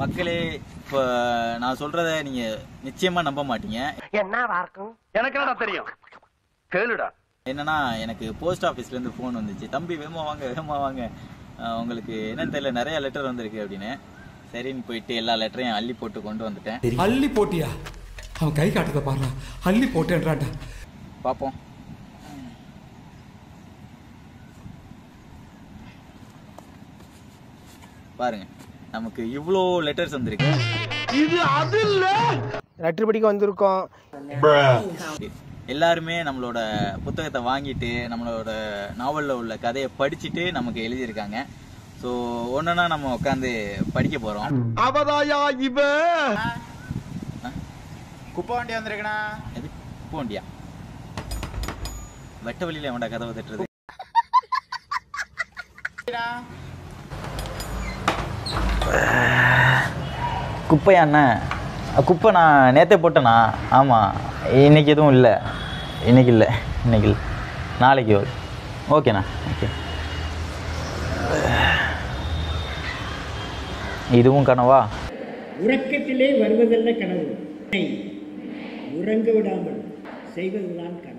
மக்களே இப்போ நான் சொல்றத நீங்க நிச்சயமா நம்ப மாட்டீங்க என்னவா இருக்கும் எனக்கு என்னடா தெரியும் கேளுடா என்னன்னா எனக்கு போஸ்ட் ஆஃபீஸ்ல இருந்து ஃபோன் வந்துச்சு தம்பி வேகமா வாங்க வேகமா வாங்க அஹ் உங்களுக்கு என்னன்னு தெரியல நிறைய லெட்டர் வந்திருக்கு அப்படின்னு சரின்னு போயிட்டு எல்லா லெட்டரையும் அள்ளி போட்டு கொண்டு வந்துட்டேன் அள்ளி போட்டியா அவன் கை காட்டுறத பாரு அள்ளி போட்டேன்றான்டா பார்ப்போம் பாருங்க நமக்கு இவ்வளோ லெட்டர்ஸ் வந்திருக்கு லெட்டர் படிக்க வந்திருக்கோம் எல்லாருமே நம்மளோட புத்தகத்தை வாங்கிட்டு நம்மளோட நாவலில் உள்ள கதையை படிச்சுட்டு நமக்கு எழுதியிருக்காங்க ஸோ ஒன்றுனா நம்ம உட்காந்து படிக்க போகிறோம் அவதாயா இவ குப்பை வண்டி வந்திருக்கண்ணா எது பூண்டியா வெட்ட வழியில எவன்டா கதவை தட்டுறது குப்பையா அண்ணன் அஹ் குப்பை நான் நேற்றே போட்டேண்ணா ஆமாம் இன்னைக்கு எதுவும் இல்லை இன்னைக்கு இல்லை இன்னைக்கு இல்லை நாளைக்கு ஓகே ஓகேண்ணா ஓகே இதுவும் கனவா உறக்கத்திலே வருவதல்ல கனவு உறங்க விடாமல் செய்வதுதான் கனவு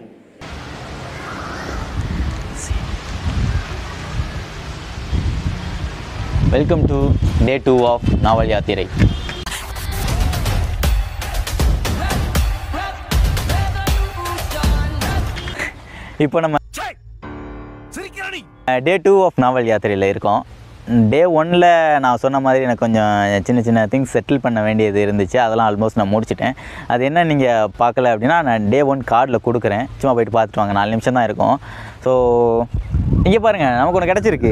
welcome to day two of novel யாத்திரை இப்போ நம்ம டே டூ ஆஃப் நாவல் யாத்திரையில் இருக்கோம் டே ஒன்னில் நான் சொன்ன மாதிரி எனக்கு கொஞ்சம் சின்ன சின்ன திங்ஸ் செட்டில் பண்ண வேண்டியது இருந்துச்சு அதெல்லாம் ஆல்மோஸ்ட் நான் முடிச்சிட்டேன் அது என்ன நீங்கள் பார்க்கல அப்படின்னா நான் டே ஒன் கார்டில் கொடுக்குறேன் சும்மா போயிட்டு பார்த்துட்டு வாங்க நாலு நிமிஷம் தான் இருக்கும் ஸோ இங்கே பாருங்கள் நமக்கு ஒன்று கிடச்சிருக்கு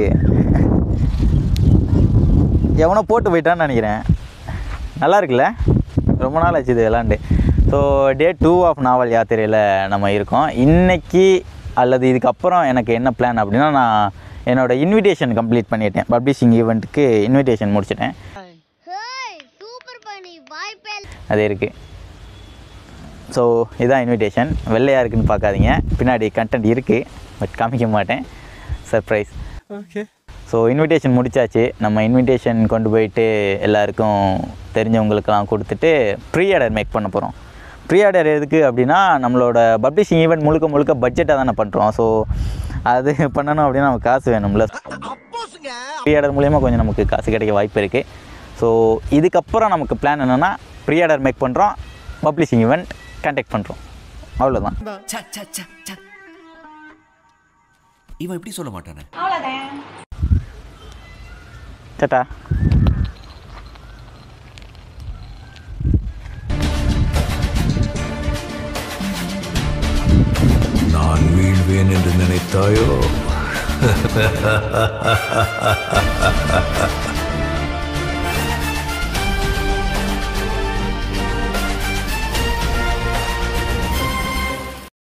எவனோ போட்டு போயிட்டான்னு நினைக்கிறேன் நல்லா இருக்குல்ல ரொம்ப நாள் ஆச்சு இது விளாண்டு so day two of novel யாத்திரையில் நம்ம இருக்கோம் இன்னைக்கு அல்லது இதுக்கப்புறம் எனக்கு என்ன பிளான் அப்படின்னா நான் என்னோட இன்விடேஷன் கம்ப்ளீட் பண்ணிட்டேன் பப்ளிஷிங் ஈவெண்ட்டுக்கு இன்விடேஷன் முடிச்சிட்டேன் ஹேய் சூப்பர் பண்ணி வாய்ப்பே அது இருக்குது ஸோ இதுதான் இன்விடேஷன் வெள்ளையாக இருக்குன்னு பார்க்காதீங்க பின்னாடி கண்டென்ட் இருக்குது பட் காமிக்க மாட்டேன் சர்ப்ரைஸ் ஓகே ஸோ இன்விடேஷன் முடிச்சாச்சு நம்ம இன்விடேஷன் கொண்டு போயிட்டு எல்லாருக்கும் தெரிஞ்சவங்களுக்கெல்லாம் கொடுத்துட்டு ப்ரீ ஆர்டர் மேக் பண்ண போகிறோம் ப்ரீ ஆர்டர் எதுக்கு அப்படின்னா நம்மளோட பப்ளிஷிங் ஈவெண்ட் முழுக்க முழுக்க பட்ஜெட்டாக தானே பண்ணுறோம் ஸோ அது பண்ணணும் அப்படின்னா நமக்கு காசு வேணும்ல ப்ரீ ஆர்டர் மூலியமாக கொஞ்சம் நமக்கு காசு கிடைக்க வாய்ப்பு இருக்குது ஸோ இதுக்கப்புறம் நமக்கு பிளான் என்னென்னா ப்ரீ ஆர்டர் மேக் பண்ணுறோம் பப்ளிஷிங் ஈவெண்ட் கண்டக்ட் பண்ணுறோம் அவ்வளோதான் இவன் இப்படி சொல்ல மாட்டானே டாட்டா நான் வீழ்வேன் என்று நினைத்தாயோ